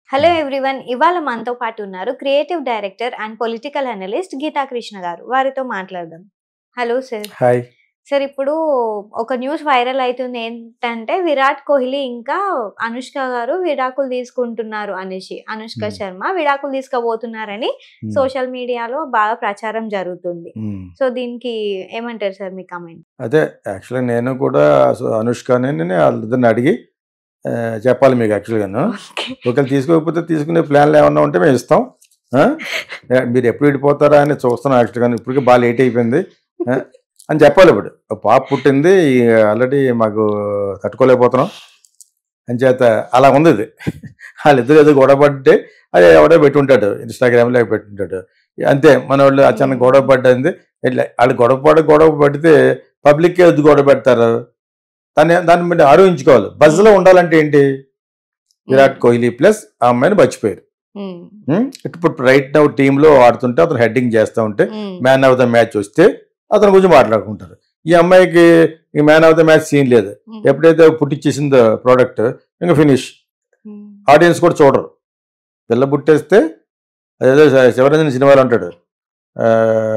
Hello everyone ఇవాళ మనతో పాటు ఉన్నారు creative director and political analyst Geetha Krishna గారు వారితో మాట్లాడదాం హలో సార్ హాయ్ సార్ ఇప్పుడు ఒక న్యూస్ వైరల్ అవుతుంది ఏంటంటే విరాట్ కోహ్లీ ఇంకా అనుష్క గారు విడాకులు తీసుకుంటున్నారు అనేసి అనుష్క Hmm. శర్మ విడాకులు తీసుకోబోతున్నారని మ్, సోషల్ మీడియాలో బాగా ప్రచారం జరుగుతుంది మ్. సో దీనికి ఏమంటారు సార్ మీ కమెంట్ అదే యాక్చువల్గా నేను కూడా అసలు అనుష్కని వాళ్ళిద్దరిని అడిగి ఆ, చెప్పాలి మీకు యాక్చువల్గాను ఒకవేళ తీసుకోకపోతే తీసుకునే ప్లాన్లు ఏమన్నా ఉంటే మేము ఇస్తాం ఆ? ఏ, మీరు ఎప్పుడు విడిపోతారా అని చూస్తున్నాం యాక్చువల్గా ఇప్పటికే బాగా లేట్ అయిపోయింది ఆ? అని చెప్పాలి ఇప్పుడు ఒక పాప పుట్టింది ఆల్రెడీ మాకు తట్టుకోలేకపోతున్నాం అని చేత అలా ఉంది ఇది వాళ్ళిద్దరు ఏదో గొడవ పడితే అది ఎవడో పెట్టుంటాడు ఇన్స్టాగ్రామ్లో పెట్టుంటాడు అంతే మన వాళ్ళు అచానక్ గొడవ పడ్డది ఇట్లా వాళ్ళు గొడవ పడ గొడవ పడితే పబ్లిక్ ఎందుకు గొడవ పెడతారు దాన్ని దాన్ని బట్టి ఆలోచించుకోవాలి బజ్లో ఉండాలంటే ఏంటి విరాట్ కోహ్లీ ప్లస్ ఆ అమ్మాయిని మర్చిపోయారు ఉం? ఇప్పుడు రైట్ నౌ టీంలో ఆడుతుంటే అతను హెడ్డింగ్ చేస్తూ ఉంటే మ్యాన్ ఆఫ్ ద మ్యాచ్ వస్తే అతని గురించి మాట్లాడుకుంటారు ఈ అమ్మాయికి ఈ man of the match scene లేదు ఎప్పుడైతే పుట్టించేసిందో ప్రోడక్ట్ ఇంకా ఫినిష్ ఆడియన్స్ కూడా చూడరు పిల్ల పుట్టేస్తే అదేదో శ- శివరంజన్ సినిమాలో అంటాడు ఆ,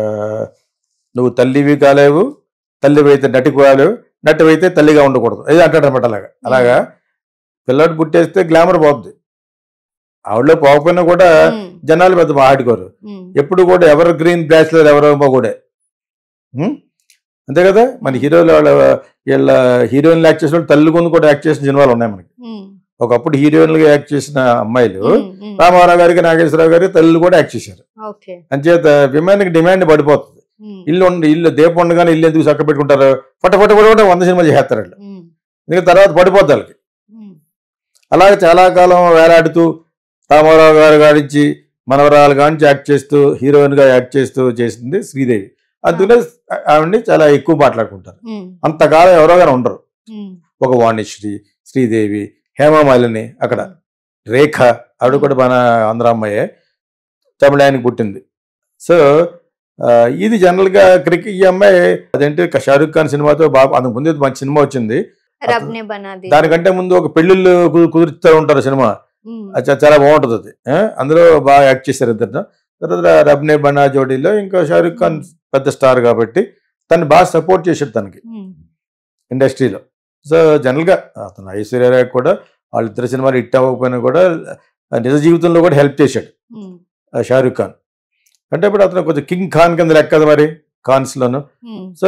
నువ్వు తల్లివి కాలేవు తల్లివి అయితే నటి కాలేవు నటివి అయితే తల్లిగా ఉండకూడదు ఇది అంటాడు అనమాట అలాగా అలాగా పిల్లడు పుట్టేస్తే గ్లామర్ పోద్ది ఆవిడలో పోకపోయినా కూడా జనాలు పెద్ద మాట్లాడుకోరు ఎప్పుడు కూడా ఎవర్ గ్రీన్ బ్రాస్లర్ ఎవరో కూడా ఉం? అంతే కదా మన హీరోలు వాళ్ళ వీళ్ళ హీరోయిన్లు యాక్ట్ చేసిన వాళ్ళు తల్లి కొందు కూడా యాక్ట్ చేసిన సినిమాలు ఉన్నాయి మనకి ఒకప్పుడు హీరోయిన్లుగా యాక్ట్ చేసిన అమ్మాయిలు రామారావు గారికి నాగేశ్వరరావు గారికి తల్లి కూడా యాక్ట్ చేశారు ఓకే అంచేత విమానికి డిమాండ్ పడిపోతుంది ఇల్లు ఉండి ఇల్లు దీపం ఉండగానే ఇల్లు ఎందుకు చక్క పెట్టుకుంటారు పట్ట పట్ట పట్ట వంద సినిమాలు చేస్తారు వాళ్ళు ఇంకా తర్వాత పడిపోద్ది వాళ్ళకి అలాగే చాలా కాలం వేలాడుతూ రామారావు గారు గారించి మనవరాలు గారించి యాక్ట్ చేస్తూ హీరోయిన్ గా యాక్ట్ చేస్తూ చేసింది శ్రీదేవి అందుకనే ఆవిడ్ని చాలా ఎక్కువ మాట్లాడుకుంటారు అంతకాలం ఎవరో కానీ ఉండరు ఒక వాణిశ్రీ శ్రీదేవి హేమమాలిని అక్కడ రేఖ ఆవిడ కూడా మన ఆంధ్ర అమ్మాయే తమిళానికి పుట్టింది సో ఆ, ఇది జనరల్గా క్రికెట్ ఈ అమ్మాయి అదేంటి షారూఖ్ ఖాన్ సినిమాతో బాగా అందుకు ముందు మంచి సినిమా వచ్చింది రబ్నే బనాది దానికంటే ముందు ఒక పెళ్ళిళ్ళు కు- కుదురుతూ ఉంటారు సినిమా అది చా- చాలా బాగుంటుంది అది ఆ? అందులో బాగా యాక్ట్ చేశారు ఇద్దరు తర్వాత రబ్నే బనా జోడీలో ఇంకా షారూఖ్ ఖాన్ పెద్ద స్టార్ కాబట్టి తను బాగా సపోర్ట్ చేశాడు తనకి ఇండస్ట్రీలో సో జనరల్గా అతను ఐశ్వర్యరాయ్ కూడా వాళ్ళిద్దరు సినిమాలు హిట్ అవ్వకపోయినా కూడా ఆ, నిజ జీవితంలో కూడా హెల్ప్ చేశాడు ఆ, షారూఖ్ ఖాన్ అంటే ఇప్పుడు అతను కొంచెం కింగ్ ఖాన్ కింద లెక్కది మరి ఖాన్స్లోను సో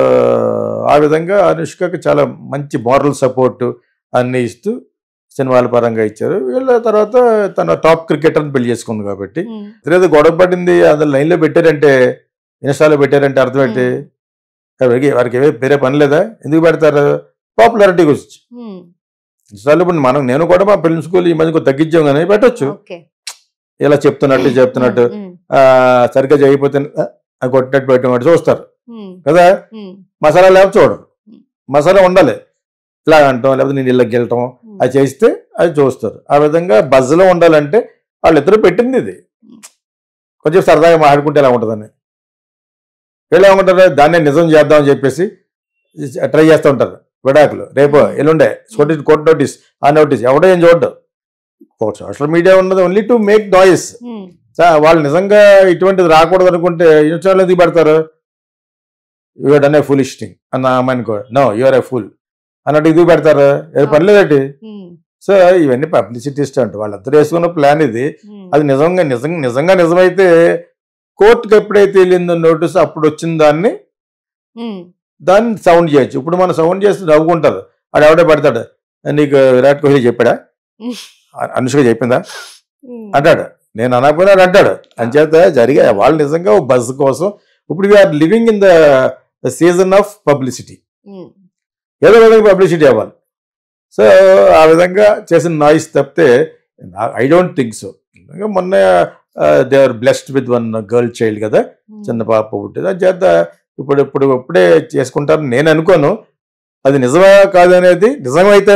ఆ విధంగా అనుష్కకి చాలా మంచి మోరల్ సపోర్ట్ అన్ని ఇస్తూ సినిమాల పరంగా ఇచ్చారు వీళ్ళ తర్వాత తన టాప్ క్రికెటర్ని పెళ్లి చేసుకుంది కాబట్టి ఏదో గొడవ పడింది అందులో లైన్లో పెట్టారంటే ఇన్స్టాలో పెట్టారంటే అర్థం ఏంటి వారికి వారికి ఏవే వేరే పని లేదా ఎందుకు పెడతారు పాపులారిటీ గురించి ఇన్స్టాలో ఇప్పుడు మనం నేను కూడా మా పిల్లల స్కూల్ ఈ మధ్య కొంచెం తగ్గించాం కానీ పెట్టొచ్చు ఓకే ఇలా చెప్తున్నట్టు చెప్తున్నట్టు ఆ, సరిగ్గా చేయకపోతే ఆ, ఆ కొట్టినట్టు పెట్టినట్టు చూస్తారు కదా మసాలా లేకపోతే చూడరు మసాలా ఉండాలి ఇలా అంటాం లేకపోతే నేను ఇళ్ళకి వెళ్ళటం అది చేస్తే అది చూస్తారు ఆ విధంగా బజ్లో ఉండాలంటే వాళ్ళిద్దరూ పెట్టింది ఇది కొంచెం సరదాగా మాట్లాడుకుంటే ఎలా ఉంటుందని వీళ్ళు ఏమంటారు దాన్నే నిజం చేద్దామని చెప్పేసి ట్రై చేస్తూ ఉంటారు విడాకులు రేపు ఎల్లుండే కోర్టు కోర్టు నోటీస్ ఆ నోటీస్ ఎవడో ఏం చూడడు సోషల్ మీడియా ఉన్నది ఓన్లీ టు మేక్ నాయిస్ వాళ్ళు నిజంగా ఇటువంటిది రాకూడదు అనుకుంటే ఇన్స్టాలో ఎందుకు పెడతారు you're done a foolish thing అన్న అమ్మాయినికో నో యూఆర్ ఏ ఫుల్ అన్నట్టు ఎందుకు పెడతారు ఏదో పని లేదటి సో ఇవన్నీ పబ్లిసిటీ స్టంట్ వాళ్ళందరూ వేసుకున్న ప్లాన్ ఇది అది నిజంగా నిజంగా నిజంగా నిజమైతే కోర్టుకి ఎప్పుడైతే వెళ్ళిందో నోటీస్ అప్పుడు వచ్చిన దాన్ని దాన్ని సౌండ్ చేయొచ్చు ఇప్పుడు మనం సౌండ్ చేసి నవ్వుకుంటారు ఆడు ఎవడే పెడతాడు నీకు విరాట్ కోహ్లీ చెప్పాడా అ- అనుష్క చెప్పిందా అంటాడు నేను అనకపోయినా వాడు అంటాడు అంచేత జరిగే వాళ్ళు నిజంగా బస్ కోసం ఇప్పుడు we're living in the season of publicity ఏదో విధంగా పబ్లిసిటీ అవ్వాలి సో ఆ విధంగా చేసిన నాయిస్ తప్పితే ఐ డోంట్ థింక్ సో మొన్న they are blessed with one girl child కదా చిన్న పాప పుట్టింది అది చేత ఇప్పుడు ఇప్పుడు ఇప్పుడే చేసుకుంటారని నేను అనుకోను అది నిజమా కాదనేది నిజమైతే